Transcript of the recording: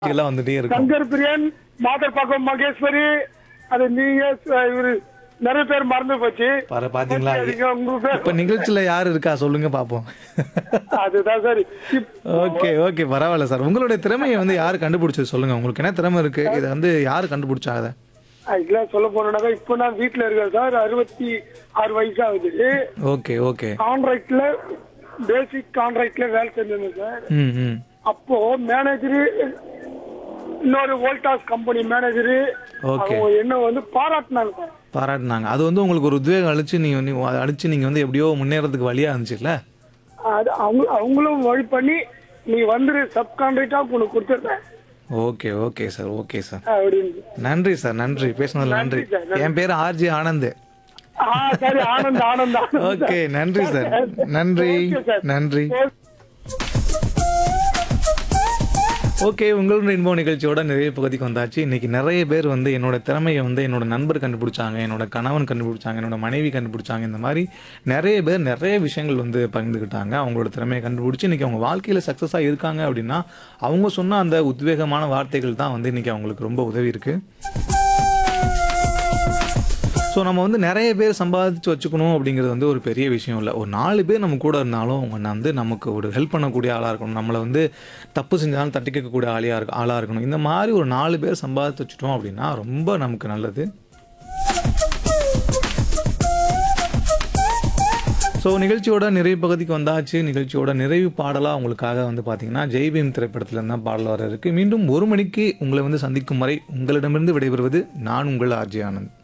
எல்லாம் வந்துட்டே இருக்கும் சங்கர் பிரியன் மாதர்பாக்கம் மகேஸ்வரி அது நீங்க அஹ், இவரு நிறைய பேர் மறந்து போச்சு பாரு பாத்தீங்களா சரிங்க, உங்க பேர் இப்ப நிகழ்ச்சியில யாரு இருக்கா சொல்லுங்க பாப்போம் அதுதான் சரி இப்- ஓகே ஓகே பரவாயில்ல சார் உங்களுடைய திறமையை வந்து யாரு கண்டுபிடிச்சது சொல்லுங்க உங்களுக்கு என்ன திறமை இருக்கு இதை வந்து யாரு கண்டுபிடிச்சா அதை இதெல்லாம் சொல்ல போனாக்கா இப்போ நான் வீட்டுல இருக்கேன் சார் அறுபத்தி ஆறு வயசு ஆகுது ஓகே ஓகே கான்ட்ராக்ட்ல பேசிக் கான்ட்ராக்ட்ல வேலை செஞ்சிருந்தேன் சார் ம் ம் அப்போ மேனேஜரு இன்னொரு வோல்டாஸ் கம்பெனி மேனேஜரு Okay. அவங்க என்ன வந்து பாராட்டினாங்க சார் பாராட்டினாங்க அது வந்து உங்களுக்கு ஒரு உத்வேகம் அழிச்சு நீங்க வந்து அதை அழிச்சு நீங்க வந்து எப்படியோ முன்னேறதுக்கு வழியா இருந்துச்சுல்ல அது அவங்க அவங்களும் வழி பண்ணி நீ வந்துரு சப் கான்ட்ராக்டா உனக்கு கொடுத்துருந்தேன் okay okay sir okay sir அப்படின்னு நன்றி சார் நன்றி பேசுனதுல நன்றி நன்றி சார், என் பேர் ஆர்ஜி ஆனந்த் ஆ சரி ஆனந்த் ஆனந்த் ஆனந்த் ஓகே நன்றி சார் நன்றி Okay, sir. நன்றி ஓகே உங்களுடைய இன்பம் நிகழ்ச்சியோட நிறைய பகுதிக்கு வந்தாச்சு இன்னைக்கு நிறைய பேர் வந்து என்னோட திறமையை வந்து என்னோட நண்பர் கண்டுபிடிச்சாங்க என்னோட கணவன் கண்டுபிடிச்சாங்க என்னோட மனைவி கண்டுபிடிச்சாங்க இந்த மாதிரி நிறைய பேர் நிறைய விஷயங்கள் வந்து பகிர்ந்துக்கிட்டாங்க அவங்களோட திறமையை கண்டுபிடிச்சி இன்னைக்கு அவங்க வாழ்க்கையில் சக்ஸஸாக இருக்காங்க அப்படின்னா அவங்க சொன்ன அந்த உத்வேகமான வார்த்தைகள் தான் வந்து இன்னைக்கு அவங்களுக்கு ரொம்ப உதவி இருக்கு ஸோ நம்ம வந்து நிறைய பேர் சம்பாதிச்சு வச்சுக்கணும் அப்படிங்கிறது வந்து ஒரு பெரிய விஷயம் இல்லை ஒரு நாலு பேர் நம்ம கூட இருந்தாலும் அவங்க வந்து நமக்கு ஒரு ஹெல்ப் பண்ணக்கூடிய ஆளாக இருக்கணும் நம்மளை வந்து தப்பு செஞ்சாலும் தட்டி கேட்கக்கூடிய ஆளியாக இருக்கு ஆளாக இருக்கணும் இந்த மாதிரி ஒரு நாலு பேர் சம்பாதிச்சு வச்சுட்டோம் அப்படின்னா ரொம்ப நமக்கு நல்லது ஸோ நிகழ்ச்சியோட நிறைவு பகுதிக்கு வந்தாச்சு நிகழ்ச்சியோட நிறைவு பாடலாக உங்களுக்காக வந்து பார்த்தீங்கன்னா ஜெய்பீம் திரைப்படத்துல தான் பாடல் வர இருக்கு மீண்டும் ஒரு மணிக்கு உங்களை வந்து சந்திக்கும் வரை உங்களிடமிருந்து விடைபெறுவது நான் உங்கள் ஆர்ஜி ஆனந்த்